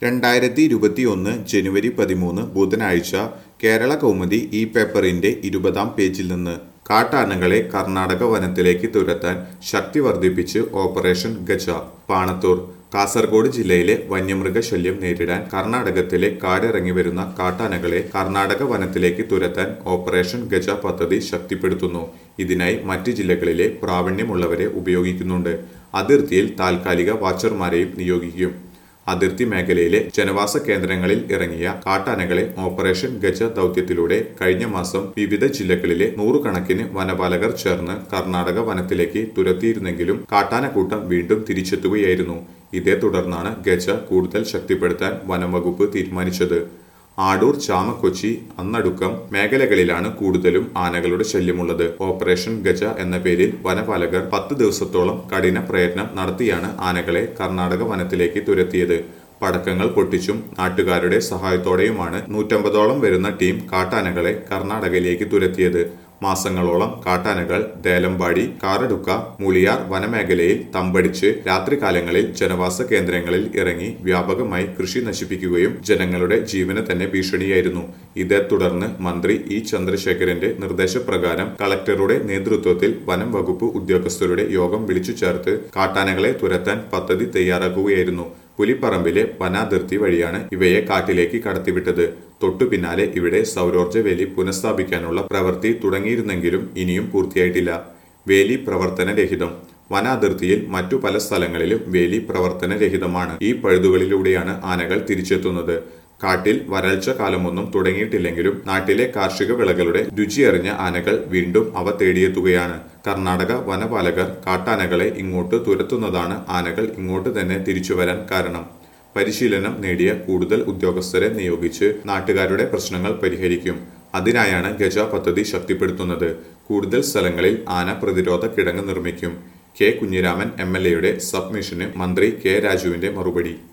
രണ്ടായിരത്തി ഇരുപത്തിയൊന്ന് ജനുവരി പതിമൂന്ന് ബുധനാഴ്ച കേരള കൗമുദി ഈ പേപ്പറിന്റെ ഇരുപതാം പേജിൽ നിന്ന് കാട്ടാനകളെ കർണാടക വനത്തിലേക്ക് തുരത്താൻ ശക്തി വർദ്ധിപ്പിച്ച് ഓപ്പറേഷൻ ഗജ പാണത്തൂർ കാസർഗോഡ് ജില്ലയിലെ വന്യമൃഗശല്യം നേരിടാൻ കർണാടകത്തിലെ കാടിറങ്ങി വരുന്ന കാട്ടാനകളെ കർണാടക വനത്തിലേക്ക് തുരത്താൻ ഓപ്പറേഷൻ ഗജ പദ്ധതി ശക്തിപ്പെടുത്തുന്നു ഇതിനായി മറ്റ് ജില്ലകളിലെ പ്രാവീണ്യമുള്ളവരെ ഉപയോഗിക്കുന്നുണ്ട് അതിർത്തിയിൽ താൽക്കാലിക വാച്ചർമാരെയും നിയോഗിക്കും അതിർത്തി മേഖലയിലെ ജനവാസ കേന്ദ്രങ്ങളിൽ ഇറങ്ങിയ കാട്ടാനകളെ ഓപ്പറേഷൻ ഗജ ദൗത്യത്തിലൂടെ കഴിഞ്ഞ മാസം വിവിധ ജില്ലകളിലെ നൂറുകണക്കിന് വനപാലകർ ചേർന്ന് കർണാടക വനത്തിലേക്ക് തുരത്തിയിരുന്നെങ്കിലും കാട്ടാനക്കൂട്ടം വീണ്ടും തിരിച്ചെത്തുകയായിരുന്നു ഇതേ തുടർന്നാണ് ഗജ കൂടുതൽ ശക്തിപ്പെടുത്താൻ വനംവകുപ്പ് തീരുമാനിച്ചത് ആടൂർ ചാമക്കൊച്ചി അന്നടുക്കം മേഖലകളിലാണ് കൂടുതലും ആനകളുടെ ശല്യമുള്ളത് ഓപ്പറേഷൻ ഗജ എന്ന പേരിൽ വനപാലകർ പത്ത് ദിവസത്തോളം കഠിന പ്രയത്നം നടത്തിയാണ് ആനകളെ കർണാടക വനത്തിലേക്ക് തുരത്തിയത് പടക്കങ്ങൾ പൊട്ടിച്ചും നാട്ടുകാരുടെ സഹായത്തോടെയുമാണ് നൂറ്റമ്പതോളം വരുന്ന ടീം കാട്ടാനകളെ കർണാടകയിലേക്ക് തുരത്തിയത് മാസങ്ങളോളം കാട്ടാനകൾ ദേലമ്പാടി കാറടുക്ക മുളിയാർ വനമേഖലയിൽ തമ്പടിച്ച് രാത്രികാലങ്ങളിൽ ജനവാസ കേന്ദ്രങ്ങളിൽ ഇറങ്ങി വ്യാപകമായി കൃഷി നശിപ്പിക്കുകയും ജനങ്ങളുടെ ജീവന് തന്നെ ഭീഷണിയായിരുന്നു ഇതേ തുടർന്ന് മന്ത്രി ഇ ചന്ദ്രശേഖരന്റെ നിർദ്ദേശപ്രകാരം കളക്ടറുടെ നേതൃത്വത്തിൽ വനം വകുപ്പ് ഉദ്യോഗസ്ഥരുടെ യോഗം വിളിച്ചു ചേർത്ത് കാട്ടാനകളെ തുരത്താൻ പദ്ധതി തയ്യാറാക്കുകയായിരുന്നു പുലിപ്പറമ്പിലെ വനാതിർത്തി വഴിയാണ് ഇവയെ കാട്ടിലേക്ക് കടത്തിവിട്ടത് തൊട്ടു പിന്നാലെ ഇവിടെ സൗരോർജ്ജ വേലി പുനഃസ്ഥാപിക്കാനുള്ള പ്രവൃത്തി തുടങ്ങിയിരുന്നെങ്കിലും ഇനിയും പൂർത്തിയായിട്ടില്ല വേലി പ്രവർത്തനരഹിതം വനാതിർത്തിയിൽ മറ്റു പല സ്ഥലങ്ങളിലും വേലി പ്രവർത്തനരഹിതമാണ് ഈ പഴുതുകളിലൂടെയാണ് ആനകൾ തിരിച്ചെത്തുന്നത് കാട്ടിൽ വരൾച്ച കാലമൊന്നും തുടങ്ങിയിട്ടില്ലെങ്കിലും നാട്ടിലെ കാർഷിക വിളകളുടെ രുചിയറിഞ്ഞ ആനകൾ വീണ്ടും അവ തേടിയെത്തുകയാണ് കർണാടക വനപാലകർ കാട്ടാനകളെ ഇങ്ങോട്ട് തുരത്തുന്നതാണ് ആനകൾ ഇങ്ങോട്ട് തന്നെ തിരിച്ചു വരാൻ കാരണം പരിശീലനം നേടിയ കൂടുതൽ ഉദ്യോഗസ്ഥരെ നിയോഗിച്ച് നാട്ടുകാരുടെ പ്രശ്നങ്ങൾ പരിഹരിക്കും അതിനായാണ് ഗജ പദ്ധതി ശക്തിപ്പെടുത്തുന്നത് കൂടുതൽ സ്ഥലങ്ങളിൽ ആന പ്രതിരോധ കിടങ്ങ് നിർമ്മിക്കും കെ കുഞ്ഞിരാമൻ എം എൽ എയുടെ സബ്മിഷന് മന്ത്രി കെ രാജുവിന്റെ മറുപടി